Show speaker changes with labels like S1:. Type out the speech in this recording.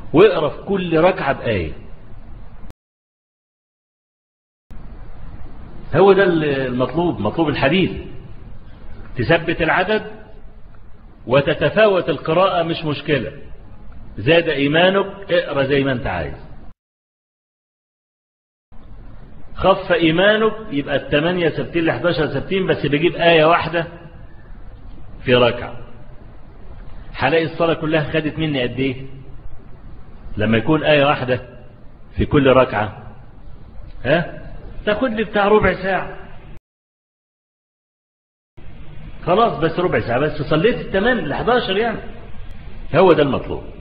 S1: واقرا في كل ركعة بآية هو ده المطلوب مطلوب الحديث تثبت العدد وتتفاوت القراءة مش مشكلة زاد إيمانك اقرا زي ما انت عايز خف إيمانك يبقى الثمانية سبتين لحداشر سبتين بس بجيب آية واحدة في ركعة هلاقي الصلاة كلها خدت مني قد ايه لما يكون آية واحدة في كل ركعة ها تاخد لي بتاع ربع ساعة خلاص بس ربع ساعة بس صليت الثمان ل 11 يعني هو ده المطلوب